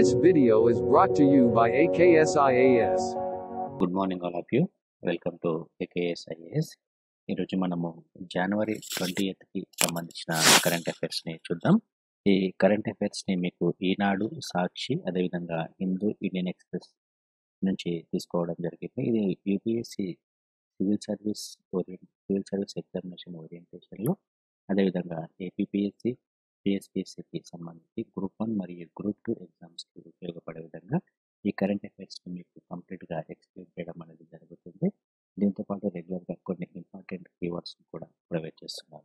This video is brought to you by AKSIAS. Good morning all of you welcome to AKS IAS ఈరోజు మనము జనవరి twenty కి సంబంధించిన current అఫైర్స్ని చూద్దాం ఈ current అఫైర్స్ని మీకు ఈనాడు సాక్షి అదేవిధంగా హిందూ ఇండియన్ ఎక్స్ప్రెస్ నుంచి తీసుకోవడం జరిగింది ఇది UPSC civil service orient civil service examination ఓరియంటేషన్లో అదేవిధంగా ఏపీపీఎస్సి టీఎస్పీఎస్సికి సంబంధించి గ్రూప్ వన్ మరియు గ్రూప్ టూ ఎగ్జామ్స్కి ఉపయోగపడే విధంగా ఈ కరెంట్ అఫైర్స్ని మీకు కంప్లీట్గా ఎక్స్ప్లెయిన్ చేయడం అనేది జరుగుతుంది దీంతో పాటు రెగ్యులర్గా కొన్ని ఇంపార్టెంట్ కీవర్డ్స్ కూడా ప్రొవైడ్ చేస్తున్నాను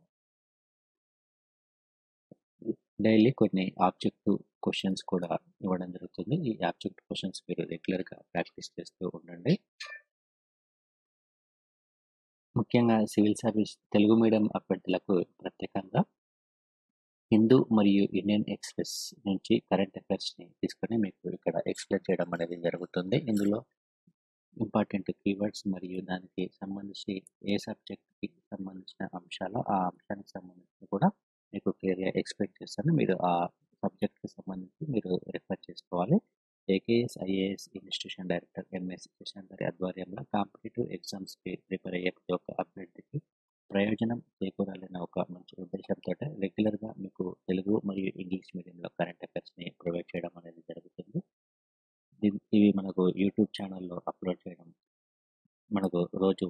డైలీ కొన్ని ఆబ్జెక్టివ్ క్వశ్చన్స్ కూడా ఇవ్వడం జరుగుతుంది ఈ ఆబ్జెక్టివ్ క్వశ్చన్స్ మీరు రెగ్యులర్గా ప్రాక్టీస్ చేస్తూ ఉండండి ముఖ్యంగా సివిల్ సర్వీస్ తెలుగు మీడియం అభ్యర్థులకు ప్రత్యేకంగా హిందూ మరియు ఇండియన్ ఎక్స్ప్రెస్ నుంచి కరెంట్ అఫైర్స్ని తీసుకొని మీకు ఇక్కడ ఎక్స్ప్లెయిన్ చేయడం అనేది జరుగుతుంది ఇందులో ఇంపార్టెంట్ కీవర్డ్స్ మరియు దానికి సంబంధించి ఏ సబ్జెక్ట్కి సంబంధించిన అంశాలు ఆ అంశానికి సంబంధించి కూడా మీకు క్లియర్గా ఎక్స్ప్లెయిన్ చేస్తాను మీరు ఆ సబ్జెక్ట్కి సంబంధించి మీరు రిఫర్ చేసుకోవాలి AKS IAS institution director MS Kishan గారి ఆధ్వర్యంలో కాంపిటేటివ్ ఎగ్జామ్స్కి ప్రిపేర్ అయ్యే ప్రతి ఒక్క అభ్యర్థికి ప్రయోజనం చేకూరాలన్న ఒక మంచి ఉద్దేశంతో రెగ్యులర్గా మీకు తెలుగు మరియు ఇంగ్లీష్ మీడియంలో కరెంట్ అఫైర్స్ని ప్రొవైడ్ చేయడం అనేది జరుగుతుంది దీన్- ఇవి మనకు యూట్యూబ్ ఛానల్లో అప్లోడ్ చేయడం మనకు రోజు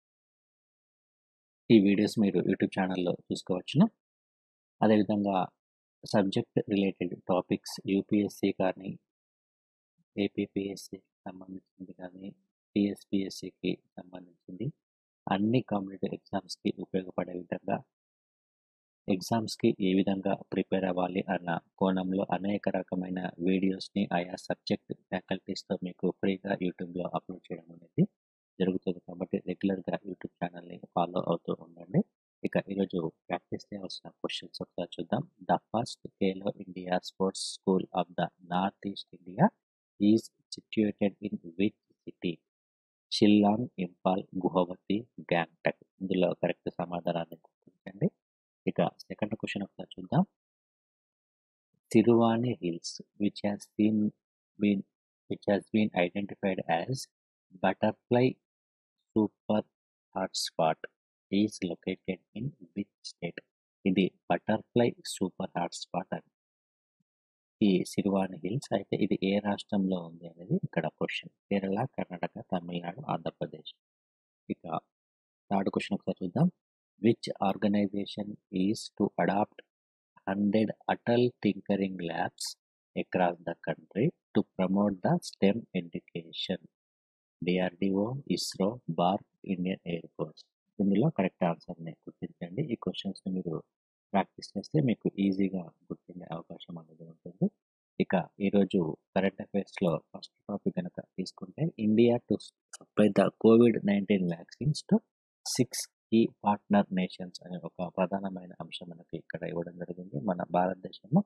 ఈ వీడియోస్ మీరు యూట్యూబ్ ఛానల్లో చూసుకోవచ్చును అదేవిధంగా సబ్జెక్ట్ రిలేటెడ్ టాపిక్స్ యూపీఎస్సి కానీ ఏపీపీఎస్సి సంబంధించింది కానీ టీఎస్పీఎస్సికి సంబంధించింది అన్ని కాంపిటేటివ్ ఎగ్జామ్స్కి ఉపయోగపడే విధంగా ఎగ్జామ్స్కి ఏ విధంగా ప్రిపేర్ అవ్వాలి అన్న కోణంలో అనేక రకమైన వీడియోస్ని ఆయా సబ్జెక్ట్ ఫ్యాకల్టీస్తో మీకు ఫ్రీగా యూట్యూబ్లో అప్లోడ్ చేయడం అనేది జరుగుతుంది కాబట్టి రెగ్యులర్గా యూట్యూబ్ ఛానల్ని ఫాలో అవుతూ ఉండండి ఇక ఈరోజు ప్రాక్టీస్ చేయాల్సిన క్వశ్చన్స్ ఒకసారి చూద్దాం the first Khelo India sports school of the north east India is situated in which city Shillong Imphal Guwahati Gangtok ఇందులో కరెక్ట్ సమాధానాన్ని గుర్తించండి ఇక సెకండ్ క్వశ్చన్ ఒకసారి చూద్దాం Siruvani hills which has been been which has been identified as butterfly super hot spot is located in which state ఇది butterfly super hot spot అని ఈ సిరువాణి hills అయితే ఇది ఏ రాష్ట్రంలో ఉంది అనేది ఇక్కడ క్వశ్చన్ కేరళ కర్ణాటక తమిళనాడు ఆంధ్రప్రదేశ్ ఇక థర్డ్ క్వశ్చన్ ఒకసారి చూద్దాం which organisation is to adopt hundred Atal tinkering labs across the country to promote the STEM education DRDO ISRO BARC Indian air force ఇందులో కరెక్ట్ ఆన్సర్ని గుర్తించండి ఈ క్వశ్చన్స్ని మీరు ప్రాక్టీస్ చేస్తే మీకు ఈజీగా గుర్తుండే అవకాశం అనేది ఉంటుంది ఇక ఈరోజు కరెంట్ అఫైర్స్లో ఫస్ట్ టాపిక్ కనుక తీసుకుంటే India to supply the COVID nineteen vaccines to six key partner nations అనే ఒక ప్రధానమైన అంశం మనకి ఇక్కడ ఇవ్వడం జరిగింది మన భారతదేశము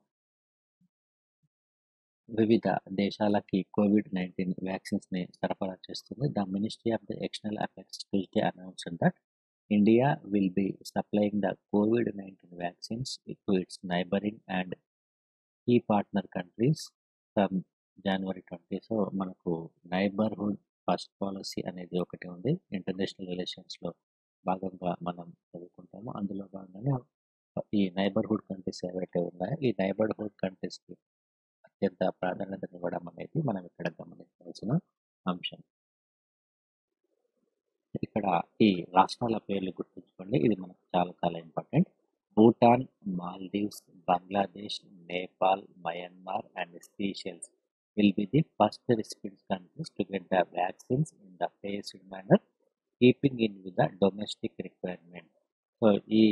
వివిధ దేశాలకి కోవిడ్ నైన్టీన్ వ్యాక్సిన్స్ని సరఫరా చేస్తుంది the ministry of the external affairs Tuesday announced that India will be supplying the COVID 19 vaccines to its neighboring and key partner countries from జనవరి ట్వంటీ సో మనకు నైబర్హుడ్ ఫస్ట్ పాలసీ అనేది ఒకటి ఉంది international రిలేషన్స్లో భాగంగా మనం చదువుకుంటాము అందులో భాగంగానే ఈ నైబర్హుడ్ కంట్రీస్ ఏవైతే ఉన్నాయో ఈ నైబర్హుడ్ కంట్రీస్కి అత్యంత ప్రాధాన్యత ఇవ్వడం అనేది మనం ఇక్కడ గమనించాల్సిన అంశం ఇక్కడ ఈ రాష్ట్రాల పేర్లు గుర్తుంచుకోండి ఇది మనకు చాలా చాలా important Bhutan Maldives Bangladesh Nepal Myanmar and Seychelles will be the first recipients countries to get the vaccines in the phased manner keeping in with the domestic requirement so ఈ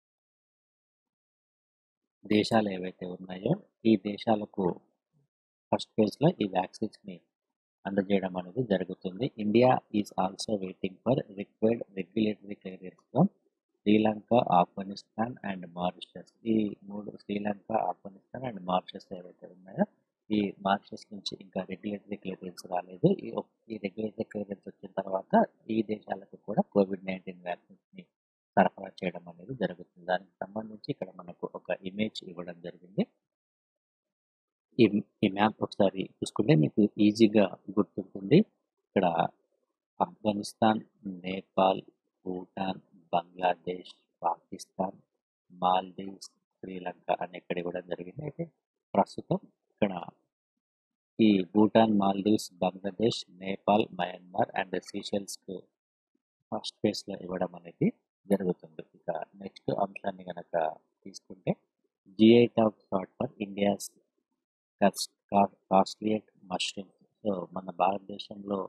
దేశాలు ఏవైతే ఉన్నాయో ఈ దేశాలకు ఫస్ట్ ఫేజ్లో ఈ వ్యాక్సిన్స్ని అందజేయడం అనేది జరుగుతుంది India is also waiting for required regulatory clearance from Sri Lanka Afghanistan and Mauritius ఈ మూడు శ్రీలంక ఆఫ్ఘనిస్తాన్ అండ్ మారిషస్ ఏవైతే ఉన్నాయో ఈ మారిషస్ నుంచి ఇంకా రెగ్యులేటరీ క్లియరెన్స్ రాలేదు ఈ ఒక్- ఈ రెగ్యులేటరీ క్లియరెన్స్ వచ్చిన తర్వాత ఈ దేశాలకు కూడా కోవిడ్ నైన్టీన్ వ్యాక్సిన్స్ని సరఫరా చేయడం అనేది జరుగుతుంది దానికి సంబంధించి ఇక్కడ మనకు ఒక ఇమేజ్ ఇవ్వడం జరిగింది ఈ ఈ మ్యాప్ ఒకసారి చూసుకుంటే మీకు ఈజీగా గుర్తుంటుంది ఇక్కడ ఆఫ్ఘనిస్తాన్ నేపాల్ భూటాన్ బంగ్లాదేశ్ పాకిస్తాన్ మాల్దీవ్స్ శ్రీలంక అని ఇక్కడ ఇవ్వడం జరిగింది అయితే ప్రస్తుతం ఇక్కడ ఈ భూటాన్ మాల్దీవ్స్ బంగ్లాదేశ్ నేపాల్ మయన్మార్ అండ్ సీషెల్స్కు ఫస్ట్ ప్లేస్లో ఇవ్వడం అనేది జరుగుతుంది ఇక నెక్స్ట్ అంశాన్ని కనుక తీసుకుంటే GI tag sought for India's costliest mushrooms so మన భారతదేశంలో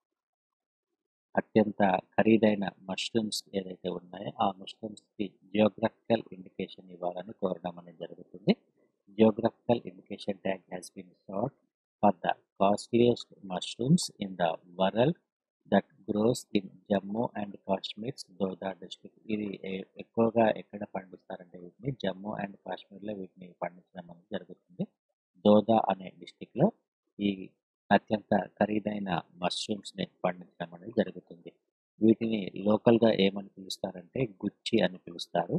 అత్యంత ఖరీదైన మష్రూమ్స్ ఏదైతే ఉన్నాయో ఆ మష్రూమ్స్కి జియోగ్రఫికల్ ఇండికేషన్ ఇవ్వాలని కోరడం అనేది జరుగుతుంది geographical indication tag has been sought for the costliest mushrooms in the world that grows in Jammu and Kashmir's Doda district ఇది ఎ- ఎక్కువగా ఎక్కడ పండిస్తారంటే వీటిని జమ్మూ అండ్ కాశ్మీర్లో వీటిని పండించడం అనేది జరుగుతుంది దోదా అనే డిస్టిక్లో ఈ అత్యంత ఖరీదైన మష్రూమ్స్ని పండించడం అనేది జరుగుతుంది వీటిని లోకల్గా ఏమని పిలుస్తారంటే గుచ్చి అని పిలుస్తారు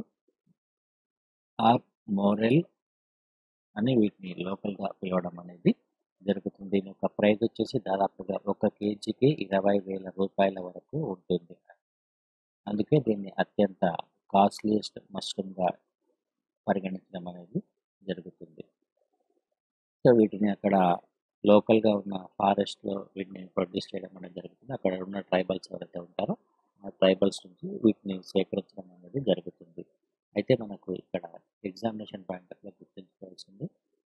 ఆర్ మోరెల్ అని వీటిని లోకల్గా పిలవడం అనేది జరుగుతుంది దీని యొక్క ప్రైస్ వచ్చేసి దాదాపుగా ఒక కేజీకి ఇరవై వేల రూపాయల వరకు ఉంటుంది అందుకే దీన్ని అత్యంత కాస్ట్లీయెస్ట్ మష్రూమ్గా పరిగణించడం అనేది జరుగుతుంది సో వీటిని అక్కడ లోకల్గా ఉన్న ఫారెస్ట్లో వీటిని ప్రొడ్యూస్ చేయడం అనేది జరుగుతుంది అక్కడ ఉన్న ట్రైబల్స్ ఎవరైతే ఉంటారో ఆ ట్రైబల్స్ నుంచి వీటిని సేకరించడం అనేది జరుగుతుంది అయితే మనకు ఇక్కడ ఎగ్జామినేషన్ పాయింట్ ఆఫ్ గుర్తుంచుకోవాల్సింది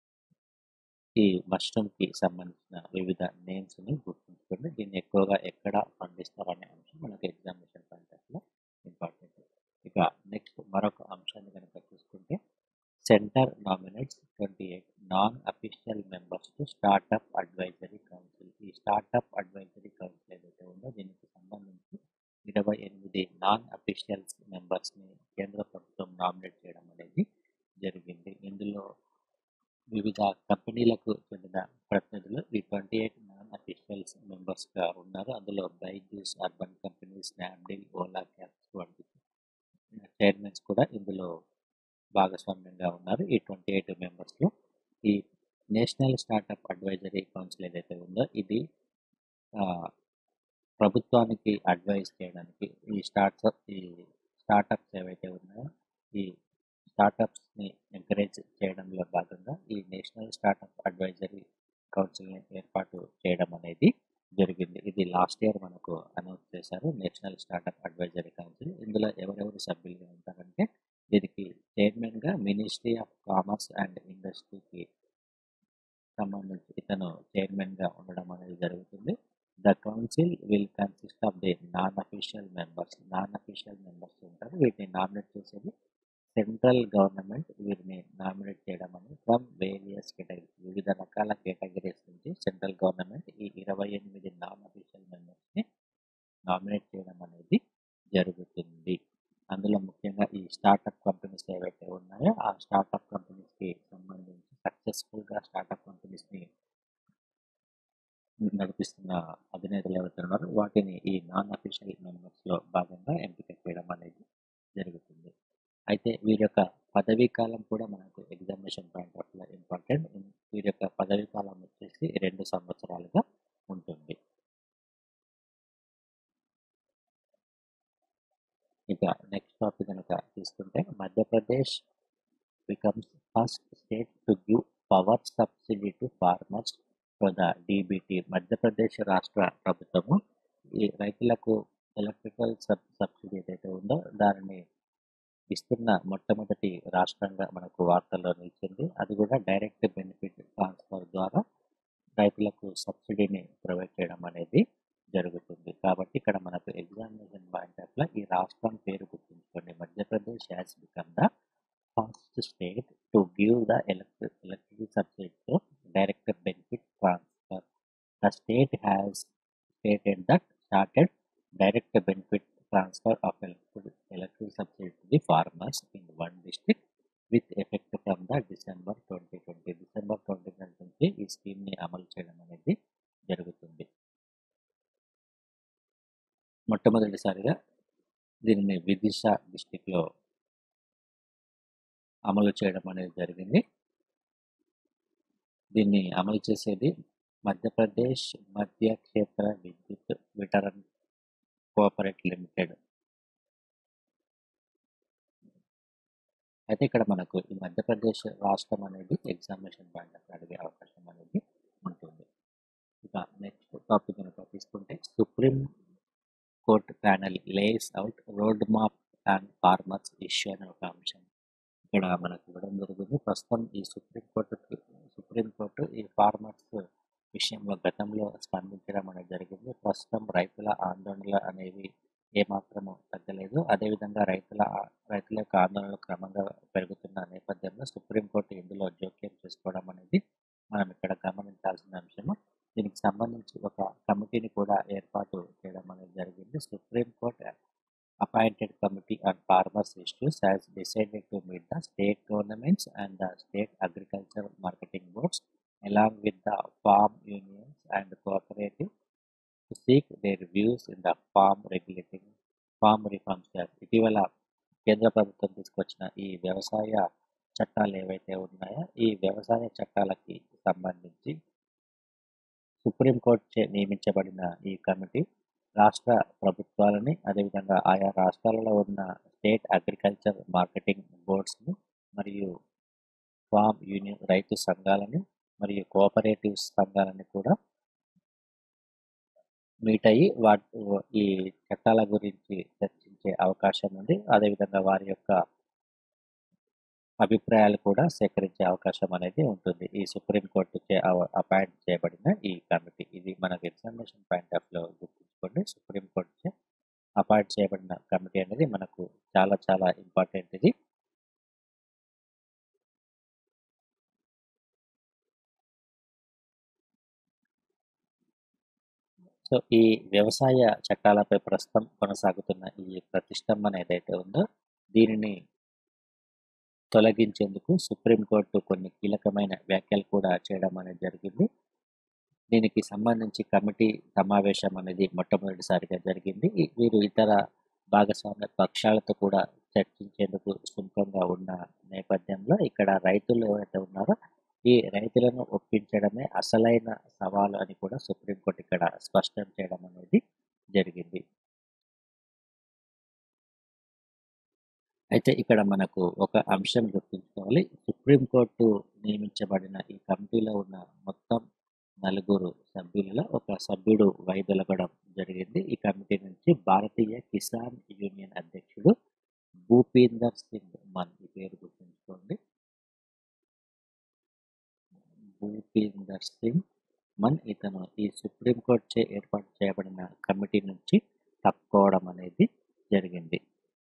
ఈ మష్రూమ్కి సంబంధించిన వివిధ నేమ్స్ని గుర్తుంచుకోండి దీన్ని ఎక్కువగా ఎక్కడ పండిస్తారనే అంశం మనకు ఎగ్జామినేషన్ పాయింట్ ఆఫ్ ఇంపార్టెంట్ ఇక నెక్స్ట్ మరొక అంశాన్ని కనుక చూసుకుంటే centre nominates twenty eight non official members to startup advisory council ఈ స్టార్టప్ అడ్వైజరీ కౌన్సిల్ ఏదైతే ఉందో దీనికి సంబంధించి ఇరవై ఎనిమిది నాన్ అఫీషియల్ మెంబర్స్ని కేంద్ర ప్రభుత్వం నామినేట్ చేయడం అనేది జరిగింది ఇందులో వివిధ కంపెనీలకు చెందిన ప్రతినిధులు ఈ ట్వంటీ ఎయిట్ నాన్ అఫీషియల్స్ మెంబర్స్గా ఉన్నారు అందులో Byju's urban companies Snapdeal Ola cabs వంటి చైర్మన్స్ కూడా ఇందులో భాగస్వామ్యంగా ఉన్నారు ఈ ట్వంటీ ఎయిట్ మెంబర్స్లో ఈ నేషనల్ స్టార్టప్ అడ్వైజరీ కౌన్సిల్ ఏదైతే ఉందో ఇది ఆ, ప్రభుత్వానికి అడ్వైజ్ చేయడానికి ఈ స్టార్ట్అప్ ఈ స్టార్టప్స్ ఏవైతే ఉన్నాయో ఈ స్టార్టప్స్ని ఎంకరేజ్ చేయడంలో భాగంగా ఈ నేషనల్ స్టార్టప్ అడ్వైజరీ కౌన్సిల్ని ఏర్పాటు చేయడం అనేది జరిగింది ఇది లాస్ట్ ఇయర్ మనకు అనౌన్స్ చేశారు నేషనల్ స్టార్టప్ అడ్వైజరీ కౌన్సిల్ ఇందులో ఎవరెవరు సభ్యులుగా ఉంటారంటే దీనికి చైర్మన్గా మినిస్ట్రీ ఆఫ్ కామర్స్ అండ్ ఇండస్ట్రీకి సంబంధించి ఇతను చైర్మన్గా ఉండడం అనేది జరుగుతుంది the council will consist of the non official members non official members ఉంటారు వీటిని నామినేట్ చేసేది సెంట్రల్ గవర్నమెంట్ వీరిని నామినేట్ చేయడం అనేది ఫ్రమ్ వేరియస్ కేటగిరీస్ వివిధ రకాల కేటగిరీస్ నుంచి సెంట్రల్ గవర్నమెంట్ ఈ ఇరవై ఎనిమిది నాన్ అఫీషియల్ మెంబర్స్ని నామినేట్ చేయడం అనేది జరుగుతుంది అందులో ముఖ్యంగా ఈ స్టార్టప్ కంపెనీస్ ఏవైతే ఉన్నాయో ఆ స్టార్టప్ కంపెనీస్కి సంబంధించి సక్సెస్ఫుల్గా స్టార్టప్ కంపెనీస్ని నడిపిస్తున్న అధినేతలు ఎవరైతే ఉన్నారో వాటిని ఈ నాన్ అఫీషియల్ మెంబర్స్లో భాగంగా ఎంపిక చేయడం అనేది జరుగుతుంది అయితే వీరి యొక్క పదవీ కాలం కూడా మనకు ఎగ్జామినేషన్ పాయింట్ ఆఫ్ ఇంపార్టెంట్ వీరి యొక్క పదవీ కాలం వచ్చేసి రెండు సంవత్సరాలుగా ఉంటుంది ఇక నెక్స్ట్ టాపిక్ కనుక తీసుకుంటే Madhya Pradesh becomes first state to give power subsidy to farmers for the DBT Madhya Pradesh రాష్ట్ర ప్రభుత్వము ఈ రైతులకు ఎలక్ట్రికల్ సబ్ సబ్సిడీ ఏదైతే ఉందో దానిని ఇస్తున్న మొట్టమొదటి రాష్ట్రంగా మనకు వార్తల్లో నిలిచింది అది కూడా డైరెక్ట్ బెనిఫిట్ ట్రాన్స్ఫర్ ద్వారా రైతులకు సబ్సిడీని ప్రొవైడ్ చేయడం అనేది జరుగుతుంది కాబట్టి ఇక్కడ మనకు ఎగ్జామినేషన్ పాయింట్ ఆఫ్ ఈ రాష్ట్రం పేరు గుర్తుంచుకోండి Madhya Pradesh has become the first state to give the electric electricity subsidy to direct benefit transfer the state has stated that started direct benefit transfer of electric electric subsidy to the farmers in one district with effect from the December twenty twenty December twenty twenty నుంచి ఈ స్కీమ్ని అమలు చేయడం అనేది జరుగుతుంది మొట్టమొదటిసారిగా దీనిని విదిశా డిస్టిక్లో అమలు చేయడం అనేది జరిగింది దీన్ని అమలు చేసేది మధ్యప్రదేశ్ మధ్య క్షేత్ర విద్యుత్ వితరన్ కోఆపరేట్ లిమిటెడ్ అయితే ఇక్కడ మనకు ఈ మధ్యప్రదేశ్ రాష్ట్రం అనేది ఎగ్జామినేషన్ పాయింట్ ఆఫ్ అడిగే అవకాశం అనేది ఉంటుంది ఇక నెక్స్ట్ టాపిక్ కనుక తీసుకుంటే supreme court panel lays out road map and farmers issue అనే ఒక అంశం ఇక్కడ మనకు ఇవ్వడం జరుగుతుంది ప్రస్తుతం ఈ సుప్రీం కోర్టు సుప్రీం కోర్టు ఈ ఫార్మర్స్ విషయంలో గతంలో స్పందించడం అనేది జరిగింది ప్రస్తుతం రైతుల ఆందోళనలు అనేవి ఏమాత్రము తగ్గలేదు అదేవిధంగా రైతుల రైతుల యొక్క ఆందోళనలు క్రమంగా పెరుగుతున్న నేపథ్యంలో సుప్రీంకోర్టు ఇందులో జోక్యం చేసుకోవడం అనేది మనం ఇక్కడ గమనించాల్సిన అంశము దీనికి సంబంధించి ఒక కమిటీని కూడా ఏర్పాటు చేయడం అనేది జరిగింది supreme court appointed committee on farmers issues has decided to meet the state governments and the state agriculture marketing boards along with the farm unions and cooperative to seek their views in the farm regulating farm reforms act ఇటీవల కేంద్ర ప్రభుత్వం తీసుకొచ్చిన ఈ వ్యవసాయ చట్టాలు ఏవైతే ఉన్నాయో ఈ వ్యవసాయ చట్టాలకి సంబంధించి సుప్రీంకోర్టు చే నియమించబడిన ఈ కమిటీ రాష్ట్ర ప్రభుత్వాలని అదేవిధంగా ఆయా రాష్ట్రాలలో ఉన్న స్టేట్ అగ్రికల్చర్ మార్కెటింగ్ బోర్డ్స్ని మరియు ఫామ్ యూనియన్ రైతు సంఘాలని మరియు కోఆపరేటివ్ సంఘాలని కూడా మీట్ అయ్యి వాటి ఈ చట్టాల గురించి చర్చించే అవకాశం ఉంది అదేవిధంగా వారి యొక్క అభిప్రాయాలు కూడా సేకరించే అవకాశం అనేది ఉంటుంది ఈ సుప్రీంకోర్టు చే అపాయింట్ చేయబడిన ఈ కమిటీ ఇది మనకు ఎగ్జామినేషన్ పాయింట్ ఆఫ్ లో గుర్తుంచుకోండి సుప్రీంకోర్టు చే అపాయింట్ చేయబడిన కమిటీ అనేది మనకు చాలా చాలా ఇంపార్టెంట్ ఇది సో ఈ వ్యవసాయ చట్టాలపై ప్రస్తుతం కొనసాగుతున్న ఈ ప్రతిష్టంభన ఏదైతే ఉందో దీనిని తొలగించేందుకు సుప్రీంకోర్టు కొన్ని కీలకమైన వ్యాఖ్యలు కూడా చేయడం అనేది జరిగింది దీనికి సంబంధించి కమిటీ సమావేశం అనేది మొట్టమొదటిసారిగా జరిగింది ఈ- వీరు ఇతర భాగస్వామ్య పక్షాలతో కూడా చర్చించేందుకు సుముఖంగా ఉన్న నేపథ్యంలో ఇక్కడ రైతులు ఎవరైతే ఉన్నారో ఈ రైతులను ఒప్పించడమే అసలైన సవాలు అని కూడా సుప్రీంకోర్టు ఇక్కడ స్పష్టం చేయడం అనేది జరిగింది అయితే ఇక్కడ మనకు ఒక అంశం గుర్తుంచుకోవాలి సుప్రీంకోర్టు నియమించబడిన ఈ కమిటీలో ఉన్న మొత్తం నలుగురు సభ్యులలో ఒక సభ్యుడు వైదొలగడం జరిగింది ఈ కమిటీ నుంచి భారతీయ కిసాన్ యూనియన్ అధ్యక్షుడు భూపీందర్ సింగ్ మన్ ఈ పేరు గుర్తుంచుకోండి భూపీందర్ సింగ్ మన్ ఇతను ఈ సుప్రీంకోర్టు చే ఏర్పాటు చేయబడిన కమిటీ నుంచి తప్పుకోవడం అనేది జరిగింది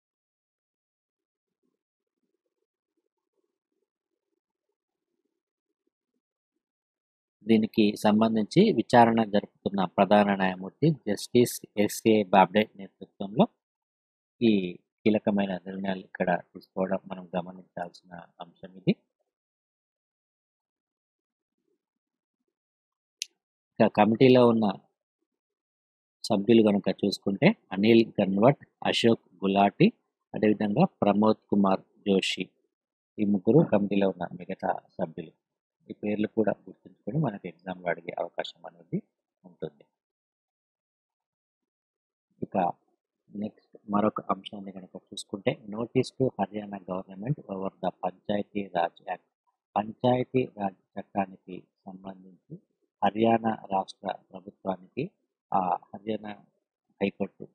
దీనికి సంబంధించి విచారణ జరుపుతున్న ప్రధాన న్యాయమూర్తి జస్టిస్ ఎస్ఏ బాబ్డే నేతృత్వంలో ఈ కీలకమైన నిర్ణయాలు ఇక్కడ తీసుకోవడం మనం గమనించాల్సిన అంశం ఇది ఇక కమిటీలో ఉన్న సభ్యులు కనుక చూసుకుంటే అనిల్ గన్వట్ అశోక్ గులాటి అదేవిధంగా ప్రమోద్ కుమార్ జోషి ఈ ముగ్గురు కమిటీలో ఉన్న మిగతా సభ్యులు ఈ పేర్లు కూడా గుర్తుంచుకొని మనకి ఎగ్జామ్లో అడిగే అవకాశం అనేది ఉంటుంది ఇక నెక్స్ట్ మరొక అంశాన్ని కనుక చూసుకుంటే notice to Haryana government over the Panchayati Raj act Panchayati Raj చట్టానికి సంబంధించి హర్యానా రాష్ట్ర ప్రభుత్వానికి ఆ హర్యానా హైకోర్టు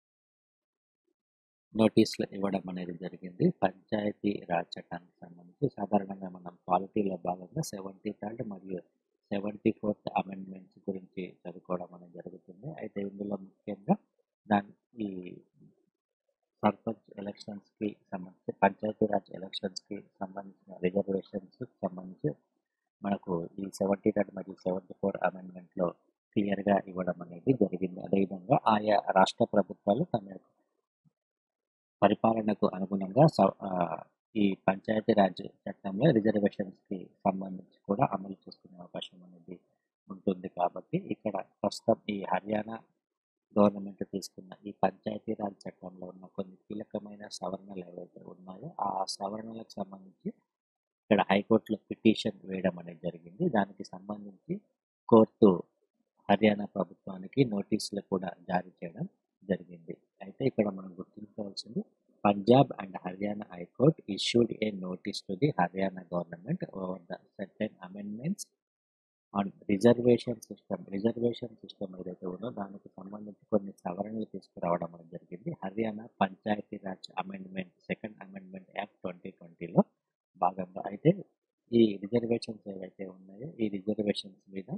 నోటీసులు ఇవ్వడం అనేది జరిగింది పంచాయతీ రాజ్ చట్టానికి సంబంధించి సాధారణంగా మనం పాలిటీలో భాగంగా సెవెంటీ థర్డ్ మరియు సెవెంటీ ఫోర్త్ అమెండ్మెంట్స్ గురించి చదువుకోవడం అనేది జరుగుతుంది అయితే ఇందులో ముఖ్యంగా దాని ఈ సర్పంచ్ ఎలక్షన్స్కి సంబంధించి పంచాయతీ రాజ్ ఎలక్షన్స్కి సంబంధించిన రిజర్వేషన్స్ సంబంధించి మనకు ఈ సెవెంటీ థర్డ్ మరియు సెవెంటీ ఫోర్ అమెండ్మెంట్లో క్లియర్గా ఇవ్వడం అనేది జరిగింది అదేవిధంగా ఆయా రాష్ట్ర ప్రభుత్వాలు తమ యొక్క పరిపాలనకు అనుగుణంగా స- ఆ, ఈ పంచాయతీ రాజ్ చట్టంలో రిజర్వేషన్స్కి సంబంధించి కూడా అమలు చేసుకునే అవకాశం అనేది ఉంటుంది కాబట్టి ఇక్కడ ప్రస్తుతం ఈ హర్యానా గవర్నమెంట్ తీసుకున్న ఈ పంచాయతీ రాజ్ చట్టంలో ఉన్న కొన్ని కీలకమైన సవరణలు ఏవైతే ఉన్నాయో ఆ సవరణలకు సంబంధించి ఇక్కడ హైకోర్టులో పిటిషన్ వేయడం అనేది జరిగింది దానికి సంబంధించి కోర్టు హర్యానా ప్రభుత్వానికి నోటీసులు కూడా జారీ చేయడం జరిగింది అయితే ఇక్కడ మనం గుర్తుంచుకోవాల్సింది Punjab and Haryana high court issued a notice to the Haryana government over the certain amendments on reservation system reservation system ఏదైతే ఉందో దానికి సంబంధించి కొన్ని సవరణలు తీసుకురావడం అనేది జరిగింది Haryana Panchayati Raj amendment second amendment act twenty ట్వంటీలో భాగంగా అయితే ఈ రిజర్వేషన్స్ ఏవైతే ఉన్నాయో ఈ రిజర్వేషన్స్ మీద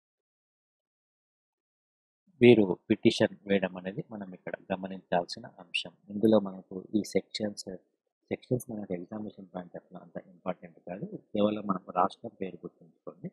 వీరు పిటిషన్ వేయడం అనేది మనం ఇక్కడ గమనించాల్సిన అంశం ఇందులో మనకు ఈ సెక్షన్స్ సెక్షన్స్ మనకు ఎగ్జామినేషన్ పాయింట్ ఆఫ్ అంత ఇంపార్టెంట్ కాదు కేవలం మనం రాష్ట్రం పేరు గుర్తుంచుకోండి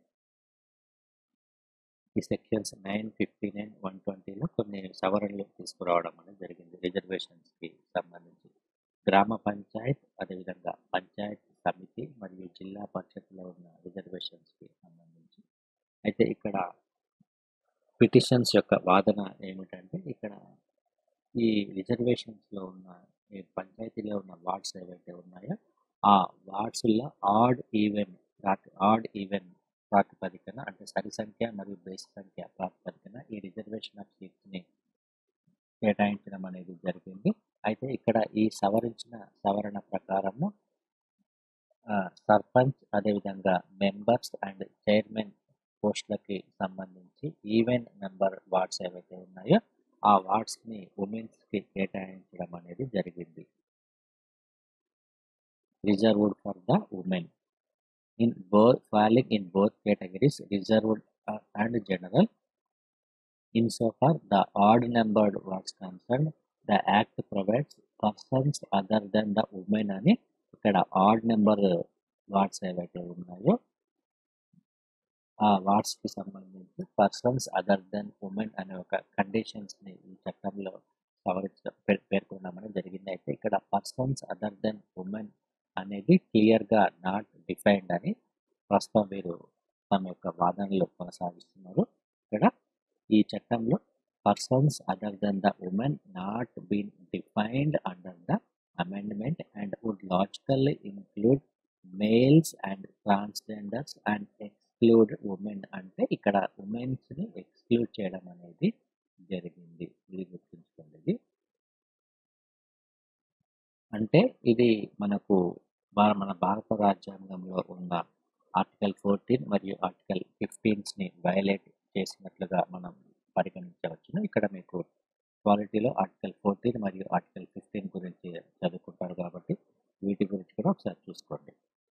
ఈ సెక్షన్స్ నైన్ ఫిఫ్టీ నైన్ వన్ ట్వంటీలో కొన్ని సవరణలు తీసుకురావడం అనేది జరిగింది రిజర్వేషన్స్కి సంబంధించి గ్రామ పంచాయత్ అదేవిధంగా పంచాయత్ సమితి మరియు జిల్లా పరిషత్లో ఉన్న రిజర్వేషన్స్కి సంబంధించి అయితే ఇక్కడ పిటిషన్స్ యొక్క వాదన ఏమిటంటే ఇక్కడ ఈ రిజర్వేషన్స్లో ఉన్న ఈ పంచాయతీలో ఉన్న వార్డ్స్ ఏవైతే ఉన్నాయో ఆ వార్డ్స్లో ఆడ్ ఈవెన్ ఆడ్ ఈవెన్ ప్రాతిపదికన అంటే సరి సంఖ్య మరియు బేస్ సంఖ్య ప్రాతిపదికన ఈ రిజర్వేషన్ ఆఫ్ సీట్స్ని కేటాయించడం అనేది జరిగింది అయితే ఇక్కడ ఈ సవరించిన సవరణ ప్రకారము ఆ, సర్పంచ్ అదేవిధంగా మెంబర్స్ అండ్ చైర్మన్ పోస్టులకి సంబంధించి ఈవెన్ నెంబర్ వార్డ్స్ ఏవైతే ఉన్నాయో ఆ వార్డ్స్ని ఉమెన్స్కి కేటాయించడం అనేది జరిగింది reserved for the women in both falling in both categories reserved uh, and general insofar the odd numbered wards concerned the act provides persons other than the women అని ఇక్కడ odd number wards ఏవైతే ఉన్నాయో ఆ wards కి సంబంధించి persons other than women అనే ఒక conditions ని ఈ చట్టంలో సవరించడం పే- పేర్కొనడం జరిగింది అయితే ఇక్కడ పర్సన్స్ అదర్ దెన్ ఉమెన్ అనేది క్లియర్ గా నాట్ డిఫైన్డ్ అని ప్రస్తుతం వీరు తమ యొక్క వాదనలు కొనసాగిస్తున్నారు ఇక్కడ ఈ చట్టంలో persons other than the women not been defined under the amendment and would logically include males and transgenders and exclude women అంటే ఇక్కడ ఉమెన్స్ ని ఎక్స్క్లూడ్ చేయడం అనేది జరిగింది ఇది గుర్తుంచుకోండి ఇది అంటే ఇది మనకు భా- మన భారత రాజ్యాంగంలో ఉన్న ఆర్టికల్ ఫోర్టీన్ మరియు ఆర్టికల్ ఫిఫ్టీన్స్ ని వయలేట్ చేసినట్లుగా మనం పరిగణించవచ్చును ఇక్కడ మీకు క్వాలిటీలో ఆర్టికల్ ఫోర్టీన్ మరియు ఆర్టికల్ ఫిఫ్టీన్ గురించి చదువుకుంటారు కాబట్టి వీటి గురించి కూడా ఒకసారి చూసుకోండి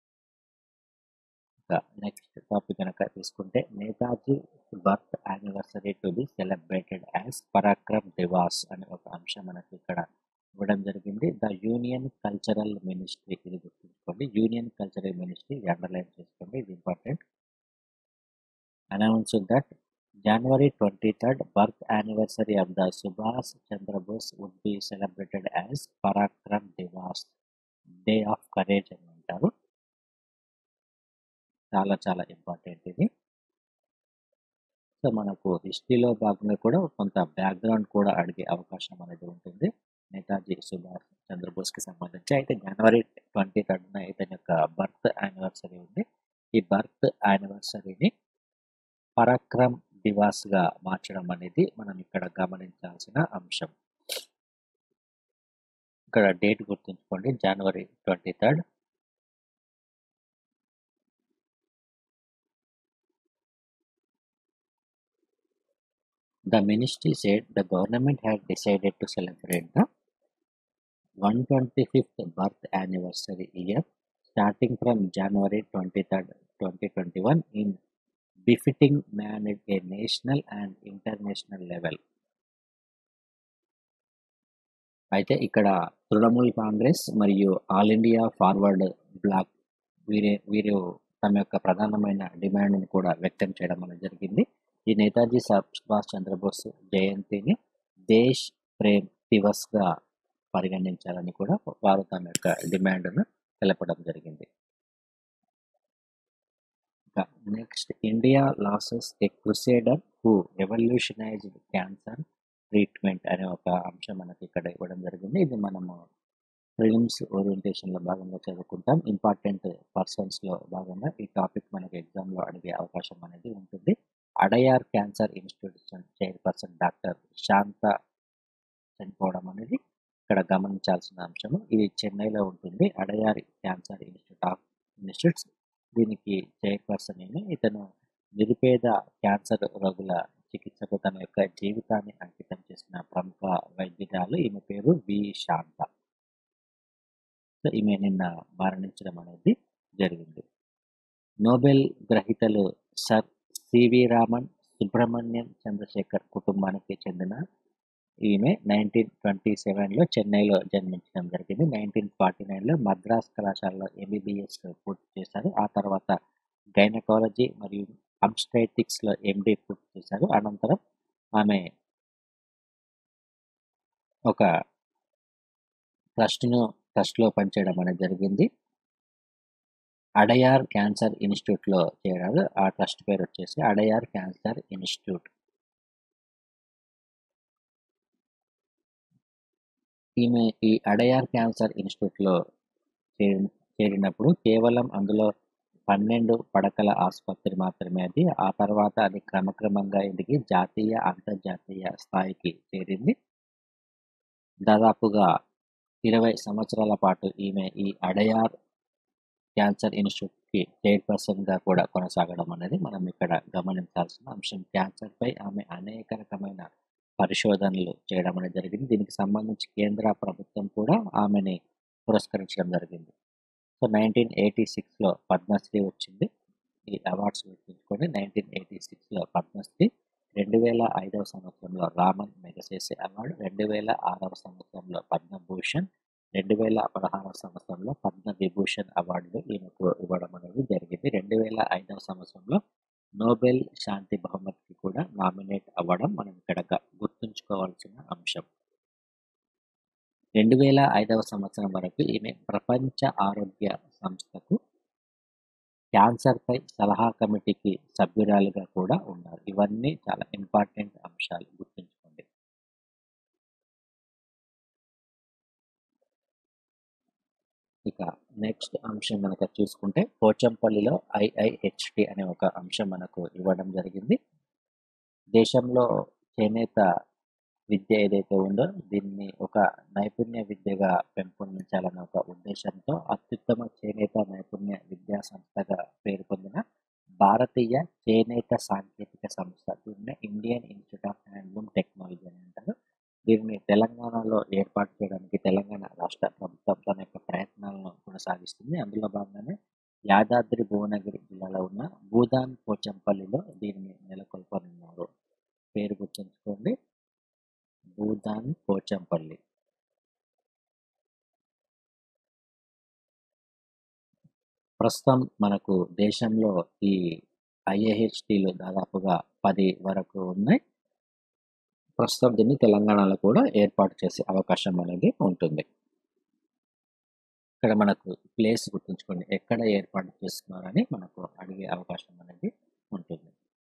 ఇంకా నెక్స్ట్ టాపిక్ కనుక తీసుకుంటే Netaji birth anniversary to be celebrated as Parakram Diwas అనే ఒక అంశం మనకి ఇక్కడ ఇవ్వడం జరిగింది ద యూనియన్ కల్చరల్ మినిస్ట్రీ ఇది గుర్తుంచుకోండి యూనియన్ కల్చరల్ మినిస్ట్రీ అండర్లైన్ చేసుకోండి ఇది important announce that January twenty third birth anniversary of the Subhash Chandra Bose would be celebrated as Parakram Diwas day of courage అని అంటారు చాలా చాలా ఇంపార్టెంట్ ఇది సో మనకు హిస్టరీలో భాగంగా కూడా కొంత బ్యాక్గ్రౌండ్ కూడా అడిగే అవకాశం అనేది ఉంటుంది నేతాజీ సుభాష్ చంద్రబోస్ కి సంబంధించి అయితే జనవరి ట్వంటీ థర్డ్న ఇతని యొక్క బర్త్ యానివర్సరీ ఉంది ఈ బర్త్ యానివర్సరీని పరాక్రమ్ దివాస్ గా మార్చడం అనేది మనం ఇక్కడ గమనించాల్సిన అంశం ఇక్కడ డేట్ గుర్తుంచుకోండి January twenty third The ministry said the government had decided to celebrate the 125th birth anniversary year starting from January 23rd, 2021 in befitting manner at a national and international level. అయితే ఇక్కడ తృణమూల్ కాంగ్రెస్ మరియు all India forward black వీరి వీరు తమ యొక్క ప్రధానమైన డిమాండ్ని కూడా వ్యక్తం చేయడం అనేది జరిగింది ఈ నేతాజీ సా- సుభాష్ చంద్రబోస్ జయంతిని దేశ్ ప్రేమ్ దివస్గా పరిగణించాలని కూడా వారు తమ యొక్క డిమాండ్ను తెలపడం జరిగింది next India loses a crusader who revolutionized cancer treatment అనే ఒక అంశం మనకి ఇక్కడ ఇవ్వడం జరిగింది ఇది మనము ప్రిలిమ్స్ ఓరియంటేషన్లో భాగంగా చదువుకుంటాం ఇంపార్టెంట్ పర్సన్స్లో భాగంగా ఈ టాపిక్ మనకి ఎగ్జామ్లో అడిగే అవకాశం అనేది ఉంటుంది Adyar cancer institution chairperson doctor Shanta చనిపోవడం అనేది ఇక్కడ గమనించాల్సిన అంశము ఇది చెన్నైలో ఉంటుంది Adyar cancer institute of institutes దీనికి చైర్పర్సన్ అయిన ఇతను నిరుపేద క్యాన్సర్ రోగుల చికిత్సకు తన యొక్క జీవితాన్ని అంకితం చేసిన ప్రముఖ వైద్యురాలు ఈమె పేరు వి శాంత సో ఈమె నిన్న మరణించడం అనేది జరిగింది నోబెల్ గ్రహీతలు సర్ సివి రామన్ సుబ్రహ్మణ్యం చంద్రశేఖర్ కుటుంబానికి చెందిన ఈమె నైన్టీన్ ట్వంటీ సెవెన్లో చెన్నైలో జన్మించడం జరిగింది నైన్టీన్ ఫార్టీ నైన్లో మద్రాస్ కళాశాలలో ఎంబీబీఎస్ పూర్తి చేశారు ఆ తర్వాత గైనకాలజీ మరియు అబ్స్టైటిక్స్లో ఎండి పూర్తి చేశారు అనంతరం ఆమె ఒక ట్రస్ట్ను ట్రస్ట్లో పనిచేయడం అనేది జరిగింది అడయార్ క్యాన్సర్ ఇన్స్టిట్యూట్లో చేరారు ఆ ట్రస్ట్ పేరు వచ్చేసి అడయార్ క్యాన్సర్ ఇన్స్టిట్యూట్ ఈమె ఈ అడయార్ క్యాన్సర్ ఇన్స్టిట్యూట్లో చేరి చేరినప్పుడు కేవలం అందులో పన్నెండు పడకల ఆసుపత్రి మాత్రమే అది ఆ తర్వాత అది క్రమక్రమంగా ఎదిగి జాతీయ అంతర్జాతీయ స్థాయికి చేరింది దాదాపుగా ఇరవై సంవత్సరాల పాటు ఈమె ఈ అడయార్ క్యాన్సర్ ఇన్స్టిట్యూట్కి చైర్పర్సన్గా కూడా కొనసాగడం అనేది మనం ఇక్కడ గమనించాల్సిన అంశం క్యాన్సర్పై ఆమె అనేక రకమైన పరిశోధనలు చేయడం అనేది జరిగింది దీనికి సంబంధించి కేంద్ర ప్రభుత్వం కూడా ఆమెని పురస్కరించడం జరిగింది సో నైన్టీన్ ఎయిటీ సిక్స్లో పద్మశ్రీ వచ్చింది ఈ అవార్డ్స్ గుర్తుంచుకొని నైన్టీన్ ఎయిటీ సిక్స్లో పద్మశ్రీ రెండు వేల ఐదవ సంవత్సరంలో రామన్ మెగసేసే అవార్డు రెండు వేల ఆరవ సంవత్సరంలో పద్మభూషణ్ రెండు వేల పదహారవ సంవత్సరంలో పద్మ విభూషణ్ అవార్డులు ఈమెకు ఇవ్వడం అనేది జరిగింది రెండు వేల ఐదవ సంవత్సరంలో నోబెల్ శాంతి బహుమతికి కూడా నామినేట్ అవ్వడం మనం ఇక్కడ గుర్తుంచుకోవాల్సిన అంశం రెండు వేల ఐదవ సంవత్సరం వరకు ఈమె ప్రపంచ ఆరోగ్య సంస్థకు క్యాన్సర్పై సలహా కమిటీకి సభ్యురాలుగా కూడా ఉన్నారు ఇవన్నీ చాలా ఇంపార్టెంట్ అంశాలు గుర్తుంచుకోండి ఇక నెక్స్ట్ అంశం మనకు చూసుకుంటే పోచంపల్లిలో ఐఐహెచ్టి అనే ఒక అంశం మనకు ఇవ్వడం జరిగింది దేశంలో చేనేత విద్య ఏదైతే ఉందో దీన్ని ఒక నైపుణ్య విద్యగా పెంపొందించాలన్న ఒక ఉద్దేశంతో అత్యుత్తమ చేనేత నైపుణ్య విద్యా సంస్థగా పేరు పొందిన భారతీయ చేనేత సాంకేతిక సంస్థ దీన్ని Indian institute of handloom technology అని అంటారు దీన్ని తెలంగాణలో ఏర్పాటు చేయడానికి తెలంగాణ రాష్ట్ర ప్రభుత్వం తన యొక్క ప్రయత్నాలను కొనసాగిస్తుంది అందులో భాగంగానే యాదాద్రి భువనగిరి జిల్లాలో ఉన్న భూదాన్ పోచంపల్లిలో దీన్ని నెలకొల్పనున్నారు పేరు గుర్తుంచుకోండి భూదాన్ పోచంపల్లి ప్రస్తుతం మనకు దేశంలో ఈ ఐఏహెచ్టీలు దాదాపుగా పది వరకు ఉన్నాయి ప్రస్తుతం దీన్ని తెలంగాణలో కూడా ఏర్పాటు చేసే అవకాశం అనేది ఉంటుంది ఇక్కడ మనకు ప్లేస్ గుర్తుంచుకోండి ఎక్కడ ఏర్పాటు చేస్తున్నారని మనకు అడిగే అవకాశం అనేది ఉంటుంది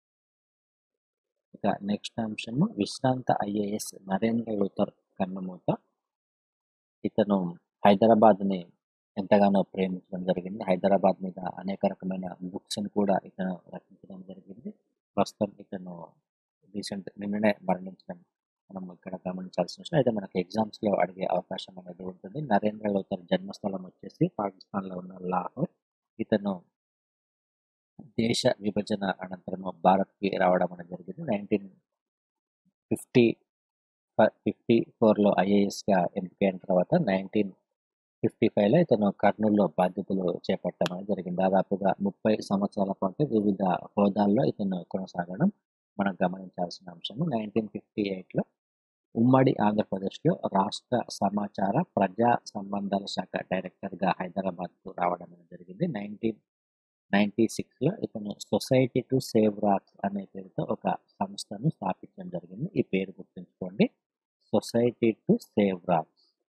ఇక నెక్స్ట్ అంశము విశ్రాంత ఐఏఎస్ నరేంద్ర లూథర్ కన్నుమూత ఇతను హైదరాబాద్ని ఎంతగానో ప్రేమించడం జరిగింది హైదరాబాద్ మీద అనేక రకమైన బుక్స్ని కూడా ఇతను రచించడం జరిగింది ప్రస్తుతం ఇతను రీసెంట్ నిన్ననే మరణించడం మనం ఇక్కడ గమనించాల్సిన విషయం అయితే మనకి ఎగ్జామ్స్లో అడిగే అవకాశం అనేది ఉంటుంది నరేంద్ర లూథర్ జన్మస్థలం వచ్చేసి పాకిస్తాన్లో ఉన్న లాహోర్ ఇతను దేశ విభజన అనంతరం భారత్కి రావడం అనేది జరిగింది నైన్టీన్ ఫిఫ్టీ ఫిఫ్టీ ఫోర్లో ఐఏఎస్గా ఎంపికైన తర్వాత నైన్టీన్ ఫిఫ్టీ ఫైవ్లో ఇతను కర్నూలులో బాధ్యతలు చేపట్టడం అనేది జరిగింది దాదాపుగా ముప్పై సంవత్సరాల పాటు వివిధ హోదాల్లో ఇతను కొనసాగడం మనం గమనించాల్సిన అంశం నైన్టీన్ ఫిఫ్టీ ఎయిట్లో ఉమ్మడి ఆంధ్రప్రదేశ్లో రాష్ట్ర సమాచార ప్రజా సంబంధాల శాఖ డైరెక్టర్గా హైదరాబాద్కు రావడం అనేది జరిగింది నైన్టీన్ నైన్టీ సిక్స్లో ఇతను సొసైటీ టు సేవ్ రాక్స్ అనే పేరుతో ఒక సంస్థను స్థాపించడం జరిగింది ఈ పేరు గుర్తుంచుకోండి సొసైటీ టు సేవ్ రాక్స్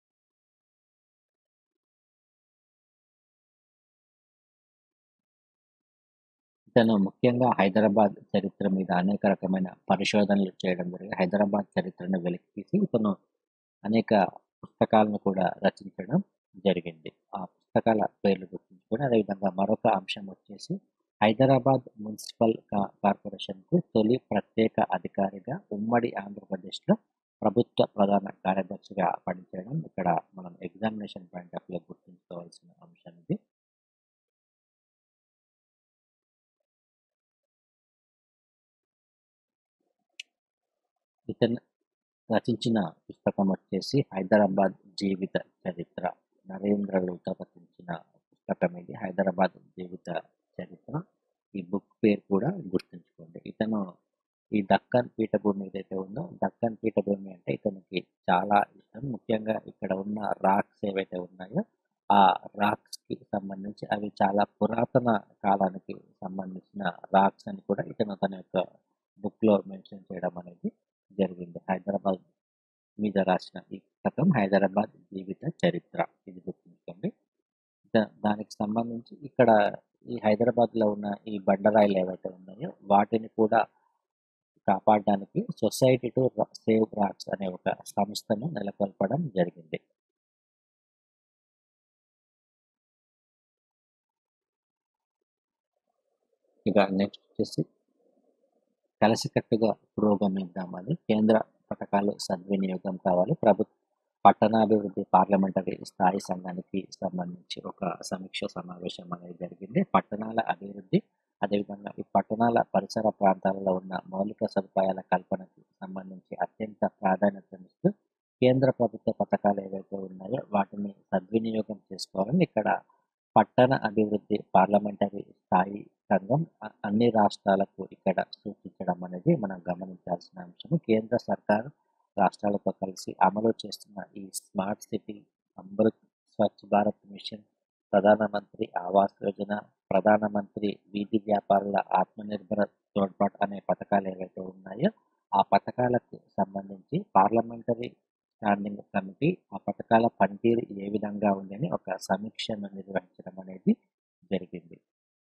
ఇతను ముఖ్యంగా హైదరాబాద్ చరిత్ర మీద అనేక రకమైన పరిశోధనలు చేయడం జరిగింది హైదరాబాద్ చరిత్రను వెలికితీసి ఇతను అనేక పుస్తకాలను కూడా రచించడం జరిగింది ఆ పుస్తకాల పేర్లు గుర్తుంచుకొని అదేవిధంగా మరొక అంశం వచ్చేసి హైదరాబాద్ మున్సిపల్ కా కార్పొరేషన్కు తొలి ప్రత్యేక అధికారిగా ఉమ్మడి ఆంధ్రప్రదేశ్లో ప్రభుత్వ ప్రధాన కార్యదర్శిగా పనిచేయడం ఇక్కడ మనం ఎగ్జామినేషన్ పాయింట్ ఆఫ్ లో గుర్తుంచుకోవాల్సిన అంశం ఇది ఇతను రచించిన పుస్తకం వచ్చేసి హైదరాబాద్ జీవిత చరిత్ర నరేంద్ర లూత రచించిన పుస్తకం ఇది హైదరాబాద్ జీవిత చరిత్ర ఈ బుక్ పేరు కూడా గుర్తుంచుకోండి ఇతను ఈ దక్కన్ పీఠభూమి ఏదైతే ఉందో దక్కన్ పీఠభూమి అంటే ఇతనికి చాలా ఇష్టం ముఖ్యంగా ఇక్కడ ఉన్న రాక్స్ ఏవైతే ఉన్నాయో ఆ రాక్స్ కి సంబంధించి అవి చాలా పురాతన కాలానికి సంబంధించిన రాక్స్ అని కూడా ఇతను తన యొక్క బుక్ లో మెన్షన్ చేయడం అనేది జరిగింది హైదరాబాద్ మీద రాసిన ఈ పుస్తకం హైదరాబాద్ జీవిత చరిత్ర ఇది గుర్తుంచుకోండి దా- దానికి సంబంధించి ఇక్కడ ఈ హైదరాబాద్ లో ఉన్న ఈ బండరాయిలు ఏవైతే ఉన్నాయో వాటిని కూడా కాపాడడానికి సొసైటీ టు సేవ్ రాక్స్ అనే ఒక సంస్థను నెలకొల్పడం జరిగింది ఇక నెక్స్ట్ వచ్చేసి కలిసికట్టుగా పురోగమిద్దామని కేంద్ర పథకాలు సద్వినియోగం కావాలి ప్రభుత్వ పట్టణాభివృద్ధి పార్లమెంటరీ స్థాయి సంఘానికి సంబంధించి ఒక సమీక్ష సమావేశం అనేది జరిగింది పట్టణాల అభివృద్ధి అదేవిధంగా ఈ పట్టణాల పరిసర ప్రాంతాలలో ఉన్న మౌలిక సదుపాయాల కల్పనకు సంబంధించి అత్యంత ప్రాధాన్యతనిస్తూ కేంద్ర ప్రభుత్వ పథకాలు ఏవైతే ఉన్నాయో వాటిని సద్వినియోగం చేసుకోవాలని ఇక్కడ పట్టణ అభివృద్ధి పార్లమెంటరీ స్థాయి సంఘం అ- అన్ని రాష్ట్రాలకు ఇక్కడ సూచించడం అనేది మనం గమనించాల్సిన అంశం కేంద్ర సర్కారు రాష్ట్రాలతో కలిసి అమలు చేస్తున్న ఈ smart city Amrut Swachh Bharat mission Pradhan Mantri Awas Yojana ప్రధానమంత్రి వీధి వ్యాపారుల ఆత్మనిర్భర తోడ్పాటు అనే పథకాలు ఏవైతే ఉన్నాయో ఆ పథకాలకు సంబంధించి పార్లమెంటరీ స్టాండింగ్ కమిటీ ఆ పథకాల పనితీరు ఏ విధంగా ఉందని ఒక సమీక్షను నిర్వహించడం అనేది జరిగింది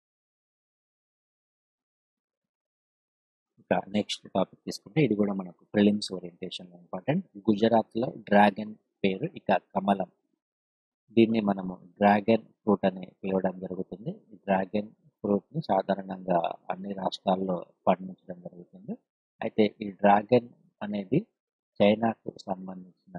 ఇక నెక్స్ట్ టాపిక్ తీసుకుంటే ఇది కూడా మనకు ప్రిలిమ్స్ ఓరియంటేషన్ ఇంపార్టెంట్ గుజరాత్ లో డ్రాగన్ పేరు ఇక కమలం దీన్ని మనము డ్రాగన్ ఫ్రూట్ అని పిలవడం జరుగుతుంది ఈ డ్రాగన్ ఫ్రూట్ ని సాధారణంగా అన్ని రాష్ట్రాల్లో పండించడం జరుగుతుంది అయితే ఈ డ్రాగన్ అనేది చైనాకు సంబంధించిన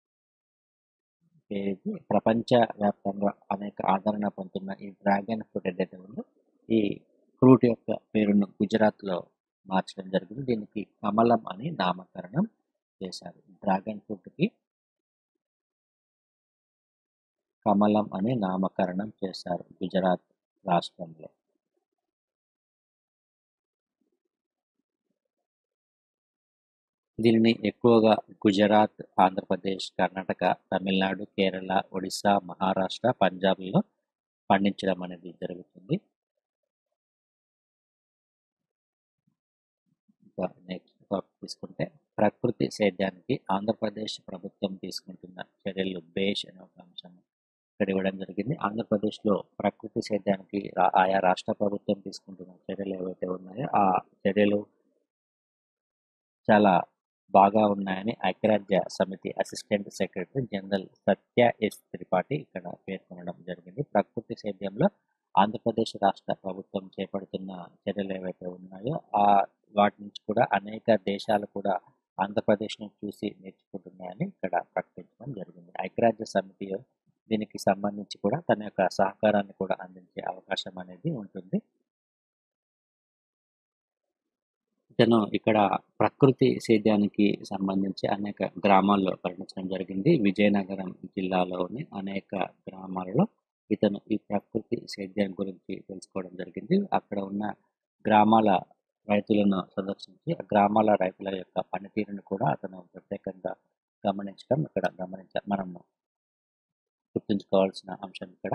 పేరు ప్రపంచ వ్యాప్తంగా అనేక ఆదరణ పొందుతున్న ఈ డ్రాగన్ ఫ్రూట్ ఏదైతే ఉందో ఈ ఫ్రూట్ యొక్క పేరును గుజరాత్ లో మార్చడం జరిగింది దీనికి కమలం అని నామకరణం చేశారు డ్రాగన్ ఫ్రూట్ కి కమలం అని నామకరణం చేశారు గుజరాత్ రాష్ట్రంలో దీనిని ఎక్కువగా గుజరాత్ ఆంధ్రప్రదేశ్ కర్ణాటక తమిళనాడు కేరళ ఒడిశా మహారాష్ట్ర పంజాబ్లో పండించడం అనేది జరుగుతుంది ఇంకా నెక్స్ట్ టాపిక్ తీసుకుంటే ప్రకృతి సేద్యానికి ఆంధ్రప్రదేశ్ ప్రభుత్వం తీసుకుంటున్న చర్యలు బేష్ అనే ఒక అంశం ఇక్కడ ఇవ్వడం జరిగింది ఆంధ్రప్రదేశ్లో ప్రకృతి సేద్యానికి రా- ఆయా రాష్ట్ర ప్రభుత్వం తీసుకుంటున్న చర్యలు ఏవైతే ఉన్నాయో ఆ చర్యలు చాలా బాగా ఉన్నాయని ఐక్యరాజ్య సమితి assistant secretary general Satya S Tripathi ఇక్కడ పేర్కొనడం జరిగింది ప్రకృతి సేద్యంలో ఆంధ్రప్రదేశ్ రాష్ట్ర ప్రభుత్వం చేపడుతున్న చర్యలు ఏవైతే ఉన్నాయో ఆ వాటి నుంచి కూడా అనేక దేశాలు కూడా ఆంధ్రప్రదేశ్ను చూసి నేర్చుకుంటున్నాయని ఇక్కడ ప్రకటించడం జరిగింది ఐక్యరాజ్య సమితి దీనికి సంబంధించి కూడా తన యొక్క సహకారాన్ని కూడా అందించే అవకాశం అనేది ఉంటుంది ఇతను ఇక్కడ ప్రకృతి సేద్యానికి సంబంధించి అనేక గ్రామాల్లో పర్యటించడం జరిగింది విజయనగరం జిల్లాలోని అనేక గ్రామాలలో ఇతను ఈ ప్రకృతి సేద్యం గురించి తెలుసుకోవడం జరిగింది అక్కడ ఉన్న గ్రామాల రైతులను సందర్శించి ఆ గ్రామాల రైతుల యొక్క పనితీరును కూడా అతను ప్రత్యేకంగా గమనించడం ఇక్కడ గమనించ మనము గుర్తుంచుకోవాల్సిన అంశం ఇక్కడ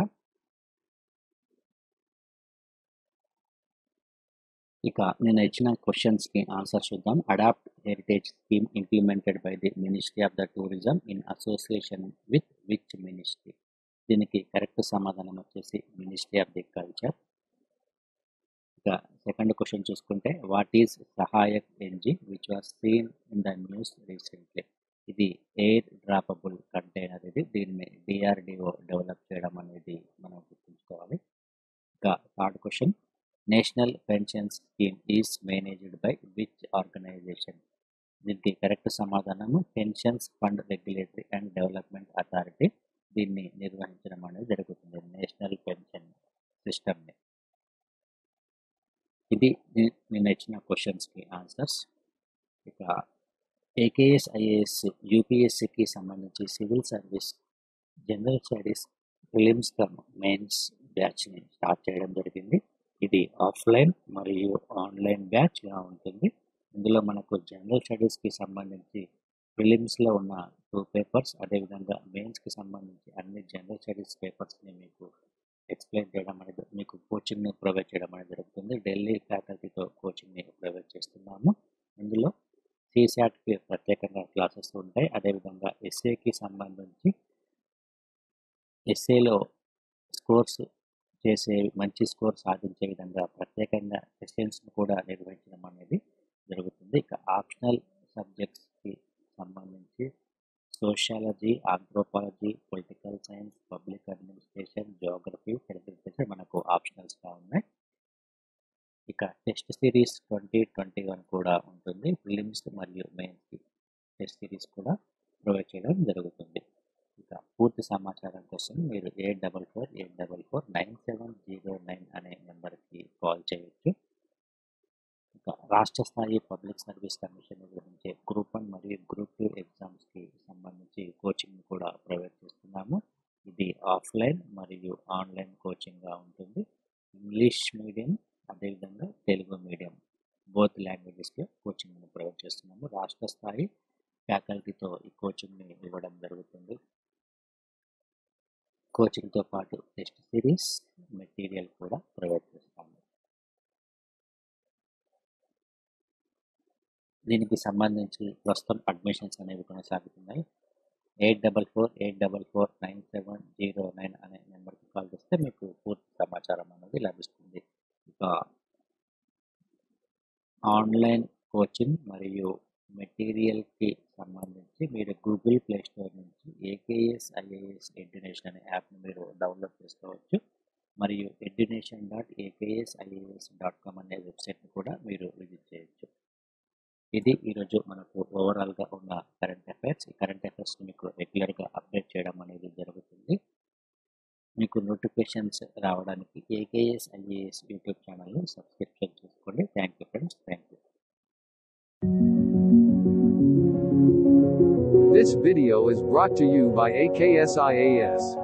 ఇక నేను ఇచ్చిన క్వశ్చన్స్ కి ఆన్సర్ చూద్దాం adopt heritage scheme implemented by the ministry of the tourism in association with which ministry దీనికి కరెక్ట్ సమాధానం వచ్చేసి మినిస్ట్రీ ఆఫ్ ది కల్చర్ ఇక సెకండ్ క్వశ్చన్ చూసుకుంటే what is Sahayak NG which was seen in the news recently ఇది air droppable container ఇది దీన్ని DRDO develop చేయడం అనేది మనం గుర్తుంచుకోవాలి ఇంకా third question national pension scheme is managed by which organization దీనికి కరెక్ట్ సమాధానము pensions fund regulatory and development authority దీన్ని నిర్వహించడం అనేది జరుగుతుంది నేషనల్ పెన్షన్ సిస్టమ్ని ఇది నే- నేను ఇచ్చిన క్వశ్చన్స్కి ఆన్సర్స్ ఇక ఏకేఎస్ ఐఏఎస్ యూపీఎస్సికి సంబంధించి civil service general studies prelims cum mains బ్యాచ్ని స్టార్ట్ చేయడం జరిగింది ఇది ఆఫ్లైన్ మరియు ఆన్లైన్ బ్యాచ్గా ఉంటుంది ఇందులో మనకు జనరల్ స్టడీస్కి సంబంధించి ఫిలిమ్స్లో ఉన్న టూ పేపర్స్ అదేవిధంగా మెయిన్స్కి సంబంధించి అన్ని జనరల్ స్టడీస్ పేపర్స్ని మీకు ఎక్స్ప్లెయిన్ చేయడం అనేది మీకు కోచింగ్ని ప్రొవైడ్ చేయడం అనేది జరుగుతుంది ఢిల్లీ ఫ్యాకల్టీతో కోచింగ్ని ప్రొవైడ్ చేస్తున్నాము ఇందులో సిశాట్కి ప్రత్యేకంగా క్లాసెస్ ఉంటాయి అదేవిధంగా ఎస్ఏకి సంబంధించి ఎస్ఏలో స్కోర్స్ చేసే మంచి స్కోర్ సాధించే విధంగా ప్రత్యేకంగా సెషన్స్ను కూడా నిర్వహించడం అనేది జరుగుతుంది ఇక ఆప్షనల్ సబ్జెక్ట్స్కి సంబంధించి sociology anthropology political science public administration geography heritage మనకు ఆప్షనల్స్గా ఉన్నాయి ఇక test series twenty twenty one కూడా ఉంటుంది ఫిలిమ్స్ మరియు మెయిన్స్కి టెస్ట్ సిరీస్ కూడా ప్రొవైడ్ చేయడం జరుగుతుంది ఇక పూర్తి సమాచారం కోసం మీరు eight double four eight double four nine seven zero nine అనే నెంబర్కి కాల్ చేయొచ్చు ఇక రాష్ట్ర స్థాయి పబ్లిక్ సర్వీస్ కమిషన్ నిర్వహించే గ్రూప్ వన్ మరియు గ్రూప్ టూ ఎగ్జామ్స్కి సంబంధించి కోచింగ్ కూడా ప్రొవైడ్ చేస్తున్నాము ఇది ఆఫ్లైన్ మరియు ఆన్లైన్ కోచింగ్గా ఉంటుంది ఇంగ్లీష్ మీడియం అదేవిధంగా తెలుగు మీడియం బోత్ లాంగ్వేజెస్లో కోచింగ్ని ప్రొవైడ్ చేస్తున్నాము రాష్ట్ర స్థాయి ఫ్యాకల్టీతో ఈ కోచింగ్ని ఇవ్వడం జరుగుతుంది కోచింగ్తో పాటు టెస్ట్ సిరీస్ మెటీరియల్ కూడా ప్రొవైడ్ చేస్తాము దీనికి సంబంధించి ప్రస్తుతం అడ్మిషన్స్ అనేవి కొనసాగుతున్నాయి eight double four eight double four nine seven zero nine అనే నెంబర్కి కాల్ చేస్తే మీకు పూర్తి సమాచారం అనేది లభిస్తుంది ఇక ఆన్లైన్ కోచింగ్ మరియు మెటీరియల్కి సంబంధించి మీరు గూగుల్ ప్లే స్టోర్ నుంచి ఏకేఎస్ ఐఏఎస్ ఎడ్యునేషన్ అనే యాప్ని మీరు డౌన్లోడ్ చేసుకోవచ్చు మరియు Edunation dot AKS IAS dot com అనే వెబ్సైట్ని కూడా మీరు విజిట్ చేయొచ్చు ఇది ఈరోజు మనకు ఓవరాల్గా ఉన్న కరెంట్ అఫైర్స్ ఈ కరెంట్ అఫైర్స్ మీకు రెగ్యులర్గా అప్డేట్ చేయడం అనేది జరుగుతుంది మీకు నోటిఫికేషన్స్ రావడానికి ఏకేఎస్ ఐఏఎస్ యూట్యూబ్ ఛానల్ని సబ్స్క్రిప్షన్ చేసుకోండి thank you friends thank you This video is brought to you by AKSIAS.